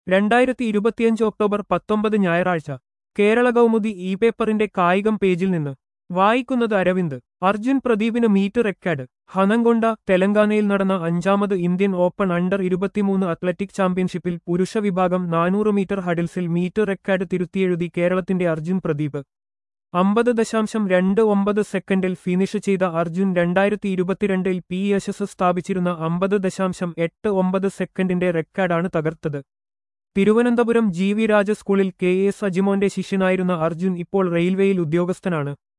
രണ്ടായിരത്തി ഇരുപത്തിയഞ്ച് ഒക്ടോബർ പത്തൊമ്പത് ഞായറാഴ്ച കേരള കൗമുദി ഇ പേപ്പറിന്റെ കായികം പേജിൽ നിന്ന് വായിക്കുന്നത് അരവിന്ദ് അർജുൻ പ്രദീപിന് മീറ്റ് റെക്കാർഡ് ഹനംകൊണ്ട തെലങ്കാനയിൽ നടന്ന അഞ്ചാമത് ഇന്ത്യൻ ഓപ്പൺ അണ്ടർ ഇരുപത്തിമൂന്ന് അത്ലറ്റിക് ചാമ്പ്യൻഷിപ്പിൽ പുരുഷ വിഭാഗം നാനൂറ് മീറ്റർ ഹഡിൽസിൽ മീറ്റ് റെക്കാർഡ് തിരുത്തിയെഴുതി കേരളത്തിന്റെ അർജുൻ പ്രദീപ് അമ്പത് ദശാംശം രണ്ട് ഒമ്പത് സെക്കൻഡിൽ ഫിനിഷ് ചെയ്ത അർജുൻ രണ്ടായിരത്തി ഇരുപത്തിരണ്ടിൽ പി യശസ് സ്ഥാപിച്ചിരുന്ന അമ്പത് ദശാംശം എട്ട് ഒമ്പത് സെക്കൻഡിന്റെ റെക്കാർഡാണ് തകർത്തത് തിരുവനന്തപുരം ജി വി രാജ സ്കൂളിൽ കെ എസ് അജിമോന്റെ ശിഷ്യനായിരുന്ന അർജുൻ ഇപ്പോൾ റെയിൽവേയിൽ ഉദ്യോഗസ്ഥനാണ്